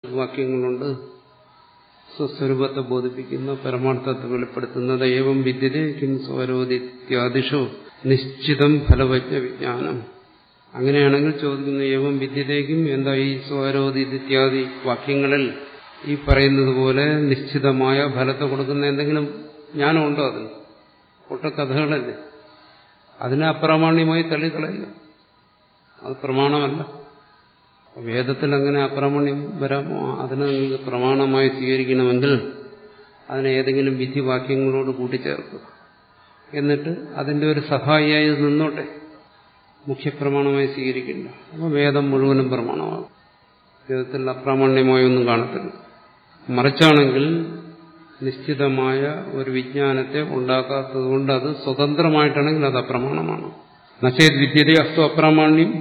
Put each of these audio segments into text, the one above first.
വാക്യങ്ങളുണ്ട് സ്വസ്വരൂപത്തെ ബോധിപ്പിക്കുന്ന പരമാർത്ഥത്തെ വെളിപ്പെടുത്തുന്നത് ഏവം വിദ്യതേ കിം സ്വരോദിത്യാദിഷു നിശ്ചിതം ഫലവജ്ഞ വിജ്ഞാനം അങ്ങനെയാണെങ്കിൽ ചോദിക്കുന്നു ഏവം വിദ്യതേക്കും എന്താ ഈ സ്വരോദിത്യാദി വാക്യങ്ങളിൽ ഈ പറയുന്നത് പോലെ നിശ്ചിതമായ ഫലത്തെ കൊടുക്കുന്ന എന്തെങ്കിലും ജ്ഞാനമുണ്ടോ അതിന് ഒട്ട കഥകളല്ലേ അതിനെ അപ്രാമാണ്യമായി തള്ളിക്കളയുക അത് പ്രമാണമല്ല വേദത്തിൽ അങ്ങനെ അപ്രാമാണ്യം വരാമോ അതിനെ നിങ്ങൾക്ക് പ്രമാണമായി സ്വീകരിക്കണമെങ്കിൽ അതിനെ ഏതെങ്കിലും വിധിവാക്യങ്ങളോട് കൂട്ടിച്ചേർക്കുക എന്നിട്ട് അതിന്റെ ഒരു സഹായിയായി ഇത് നിന്നോട്ടെ മുഖ്യപ്രമാണമായി സ്വീകരിക്കില്ല അപ്പോൾ വേദം മുഴുവനും പ്രമാണമാകും വേദത്തിൽ അപ്രാമാണ്യമായി ഒന്നും കാണത്തില്ല മറിച്ചാണെങ്കിൽ നിശ്ചിതമായ ഒരു വിജ്ഞാനത്തെ ഉണ്ടാക്കാത്തതുകൊണ്ട് അത് സ്വതന്ത്രമായിട്ടാണെങ്കിൽ അത് അപ്രമാണമാണ് നശേത് വിദ്യതയെ അസ്തു അപ്രാമാണ്യം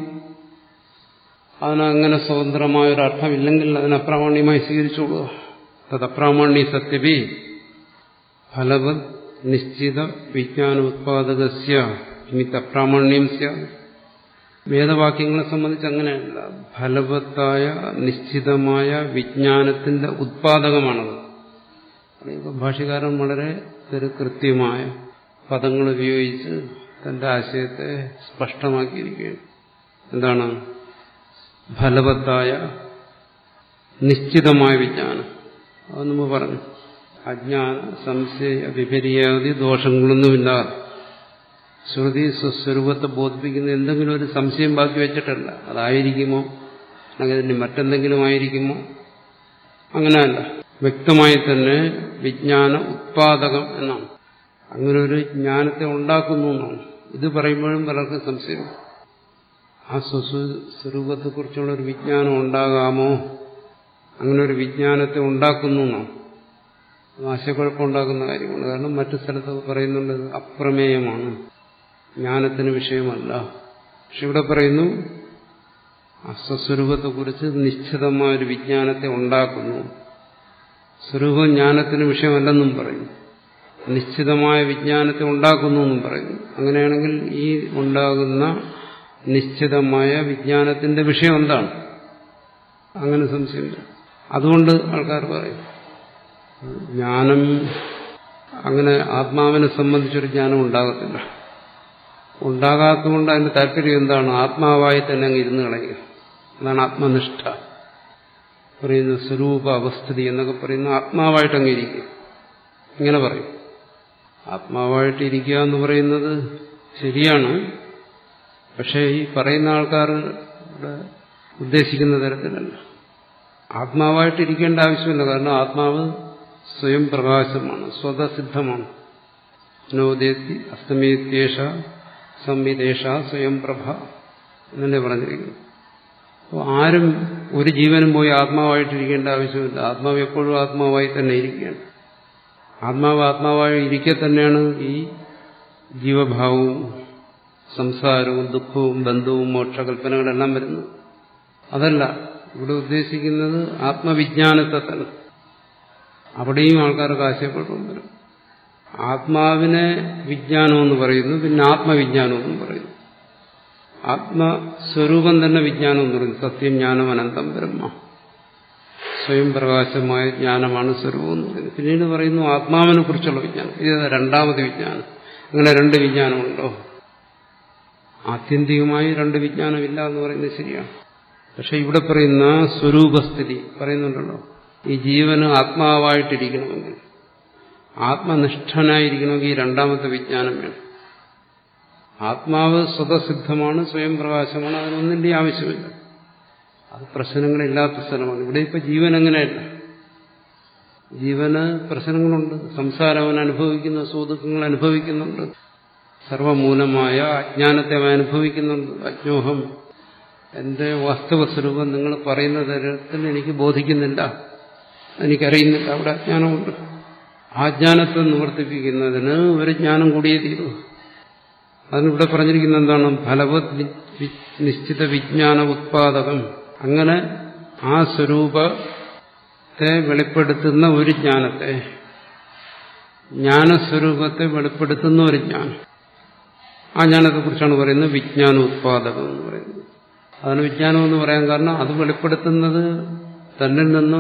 അതിനങ്ങനെ സ്വതന്ത്രമായ ഒരു അർത്ഥമില്ലെങ്കിൽ അതിന് അപ്രാമാണ്യമായി സ്വീകരിച്ചോളുക തത് അപ്രാമാണ്യ സത്യപി ഫലവത് നിശ്ചിത വിജ്ഞാന ഉത്പാദകസ്യ നിമിത്ത അപ്രാമാണ്യം സ്യാത് വേദവാക്യങ്ങളെ സംബന്ധിച്ച് അങ്ങനെയല്ല ഫലവത്തായ നിശ്ചിതമായ വിജ്ഞാനത്തിന്റെ ഉത്പാദകമാണത് ഭാഷകാരൻ വളരെ ഒരു കൃത്യമായ പദങ്ങൾ ഉപയോഗിച്ച് തന്റെ ആശയത്തെ സ്പഷ്ടമാക്കിയിരിക്കുകയാണ് എന്താണ് ഫലവത്തായ നിശ്ചിതമായ വിജ്ഞാനം അത് നമ്മൾ പറഞ്ഞു അജ്ഞാന സംശയ വിപര്യാദി ദോഷങ്ങളൊന്നുമില്ലാതെ ശ്രുതി സ്വസ്വരൂപത്തെ ബോധിപ്പിക്കുന്ന എന്തെങ്കിലും ഒരു സംശയം ബാക്കി വെച്ചിട്ടല്ല അതായിരിക്കുമോ അല്ലെങ്കിൽ ഇനി മറ്റെന്തെങ്കിലും ആയിരിക്കുമോ അങ്ങനെയല്ല വ്യക്തമായി തന്നെ വിജ്ഞാന ഉത്പാദകം എന്നാണ് അങ്ങനെ ഒരു ജ്ഞാനത്തെ ഉണ്ടാക്കുന്നു എന്നാണ് ഇത് പറയുമ്പോഴും പലർക്കും സംശയം ആ സ്വസ്വരൂപത്തെക്കുറിച്ചുള്ള ഒരു വിജ്ഞാനം ഉണ്ടാകാമോ അങ്ങനെ ഒരു വിജ്ഞാനത്തെ ഉണ്ടാക്കുന്നു എന്നാണ് ആശയക്കുഴപ്പമുണ്ടാക്കുന്ന കാര്യമാണ് കാരണം മറ്റു സ്ഥലത്തൊക്കെ പറയുന്നുണ്ട് അപ്രമേയമാണ് ജ്ഞാനത്തിന് വിഷയമല്ല പക്ഷെ ഇവിടെ പറയുന്നു അസ്വസ്വരൂപത്തെക്കുറിച്ച് നിശ്ചിതമായ ഒരു വിജ്ഞാനത്തെ ഉണ്ടാക്കുന്നു സ്വരൂപം ജ്ഞാനത്തിന് വിഷയമല്ലെന്നും പറയുന്നു നിശ്ചിതമായ വിജ്ഞാനത്തെ ഉണ്ടാക്കുന്നു എന്നും പറയുന്നു അങ്ങനെയാണെങ്കിൽ ഈ ഉണ്ടാകുന്ന നിശ്ചിതമായ വിജ്ഞാനത്തിന്റെ വിഷയം എന്താണ് അങ്ങനെ സംശയമില്ല അതുകൊണ്ട് ആൾക്കാർ പറയും ജ്ഞാനം അങ്ങനെ ആത്മാവിനെ സംബന്ധിച്ചൊരു ജ്ഞാനം ഉണ്ടാകത്തില്ല ഉണ്ടാകാത്തതുകൊണ്ട് അതിന്റെ താല്പര്യം എന്താണ് ആത്മാവായി തന്നെ അങ്ങ് ഇരുന്ന് കളയുക അതാണ് ആത്മനിഷ്ഠ പറയുന്ന സ്വരൂപ അവസ്ഥിതി എന്നൊക്കെ പറയുന്ന ആത്മാവായിട്ട് അങ്ങ് ഇരിക്കുക ഇങ്ങനെ പറയും ആത്മാവായിട്ട് ഇരിക്കുക എന്ന് പറയുന്നത് ശരിയാണ് പക്ഷേ ഈ പറയുന്ന ആൾക്കാർ ഉദ്ദേശിക്കുന്ന തരത്തിലല്ല ആത്മാവായിട്ട് ഇരിക്കേണ്ട ആവശ്യമില്ല കാരണം ആത്മാവ് സ്വയം പ്രകാശമാണ് സ്വതസിദ്ധമാണ് നോദേത്തി അസ്തമേത്യേഷ സംവിദേശ സ്വയം പ്രഭ എന്നല്ലേ പറഞ്ഞിരിക്കുന്നു അപ്പോൾ ആരും ഒരു ജീവനും പോയി ആത്മാവായിട്ടിരിക്കേണ്ട ആവശ്യമില്ല ആത്മാവ് എപ്പോഴും ആത്മാവായി തന്നെ ഇരിക്കുകയാണ് ആത്മാവ് ആത്മാവായി ഇരിക്കെ തന്നെയാണ് ഈ ജീവഭാവവും സംസാരവും ദുഃഖവും ബന്ധവും മോക്ഷകൽപ്പനകളെല്ലാം വരുന്നത് അതല്ല ഇവിടെ ഉദ്ദേശിക്കുന്നത് ആത്മവിജ്ഞാനത്തെ തന്നെ അവിടെയും ആൾക്കാർക്ക് ആശയക്കുഴപ്പം വരും ആത്മാവിനെ വിജ്ഞാനമെന്ന് പറയുന്നു പിന്നെ ആത്മവിജ്ഞാനമെന്നും പറയുന്നു ആത്മസ്വരൂപം തന്നെ വിജ്ഞാനം എന്ന് പറയുന്നു സത്യം ജ്ഞാനം അനന്തം ബ്രഹ്മ സ്വയം പ്രകാശമായ ജ്ഞാനമാണ് സ്വരൂപം എന്ന് പറയുന്നത് പിന്നീട് പറയുന്നു ആത്മാവിനെ കുറിച്ചുള്ള വിജ്ഞാനം ഇത് രണ്ടാമത് വിജ്ഞാനം അങ്ങനെ രണ്ട് വിജ്ഞാനമുണ്ടോ ആത്യന്തികമായി രണ്ട് വിജ്ഞാനമില്ല എന്ന് പറയുന്നത് ശരിയാണ് പക്ഷെ ഇവിടെ പറയുന്ന സ്വരൂപസ്ഥിതി പറയുന്നുണ്ടല്ലോ ഈ ജീവന് ആത്മാവായിട്ടിരിക്കണമെങ്കിൽ ആത്മനിഷ്ഠനായിരിക്കണമെങ്കിൽ ഈ രണ്ടാമത്തെ വിജ്ഞാനം വേണം ആത്മാവ് സ്വതസിദ്ധമാണ് സ്വയം പ്രകാശമാണ് അതിനൊന്നിന്റെ ആവശ്യമില്ല അത് പ്രശ്നങ്ങളില്ലാത്ത സ്ഥലമാണ് ഇവിടെ ഇപ്പൊ ജീവൻ അങ്ങനെയല്ല ജീവന് പ്രശ്നങ്ങളുണ്ട് സംസാരം അവൻ അനുഭവിക്കുന്ന സുദുഃഖങ്ങൾ അനുഭവിക്കുന്നുണ്ട് സർവമൂലമായ അജ്ഞാനത്തെ അവൻ അനുഭവിക്കുന്നുണ്ട് അജ്ഞോഹം എന്റെ വാസ്തവ സ്വരൂപം നിങ്ങൾ പറയുന്ന തരത്തിൽ എനിക്ക് ബോധിക്കുന്നില്ല എനിക്കറിയുന്നില്ല അവിടെ അജ്ഞാനമുണ്ട് ആ ജ്ഞാനത്തെ നിവർത്തിപ്പിക്കുന്നതിന് ഒരു ജ്ഞാനം കൂടിയേ തീരൂ അതിനിവിടെ പറഞ്ഞിരിക്കുന്ന എന്താണ് ഫലവത് നിശ്ചിത വിജ്ഞാന ഉത്പാദകം അങ്ങനെ ആ സ്വരൂപത്തെ വെളിപ്പെടുത്തുന്ന ഒരു ജ്ഞാനത്തെ ജ്ഞാനസ്വരൂപത്തെ വെളിപ്പെടുത്തുന്ന ഒരു ജ്ഞാനം ആ ജ്ഞാനത്തെക്കുറിച്ചാണ് പറയുന്നത് വിജ്ഞാന ഉത്പാദകം എന്ന് പറയുന്നത് അതിന് വിജ്ഞാനം എന്ന് പറയാൻ കാരണം അത് വെളിപ്പെടുത്തുന്നത് തന്നിൽ നിന്നും